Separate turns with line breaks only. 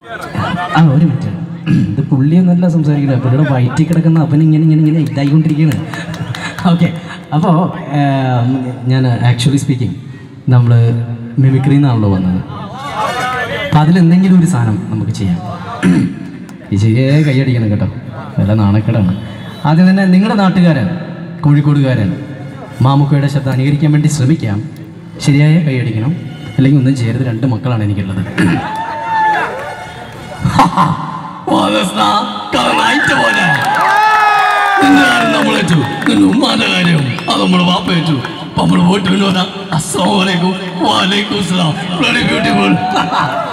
ആ ഒരു മിനിറ്റ് ഇത് പുള്ളിയൊന്നല്ല സംസാരിക്കുന്നത് പുള്ളിയുടെ വയറ്റിൽ കിടക്കുന്ന അവൻ ഇങ്ങനെ ഇങ്ങനെ ഇങ്ങനെ ഇതായിക്കൊണ്ടിരിക്കുകയാണ് ഓക്കെ അപ്പോൾ ഞാൻ ആക്ച്വലി സ്പീക്കിംഗ് നമ്മൾ മിമിക്രി നിന്നാണല്ലോ വന്നത് അപ്പം അതിലെന്തെങ്കിലും ഒരു സാധനം നമുക്ക് ചെയ്യാം ഈ ചെയ്യേ കൈയടിക്കണം കേട്ടോ വല്ല നാണക്കേടാണ് ആദ്യം തന്നെ നിങ്ങളുടെ നാട്ടുകാരൻ കോഴിക്കോടുകാരൻ മാമുക്കയുടെ ശബ്ദം അനുകരിക്കാൻ വേണ്ടി ശ്രമിക്കാം ശരിയായ കൈയടിക്കണം അല്ലെങ്കിൽ ഒന്നും ചെയ്യരുത് രണ്ട് മക്കളാണ് എനിക്കുള്ളത്
നമ്മളേറ്റു നിന്റെ ഉമ്മാന്റെ കാര്യം അത് നമ്മള് വാപ്പേറ്റു അപ്പൊ നമ്മള് പോയിട്ട് പിന്നെ അസ്സാം വലൈക്കും വാലൈക്കും സ്ലാം ബ്യൂട്ടിഫുൾ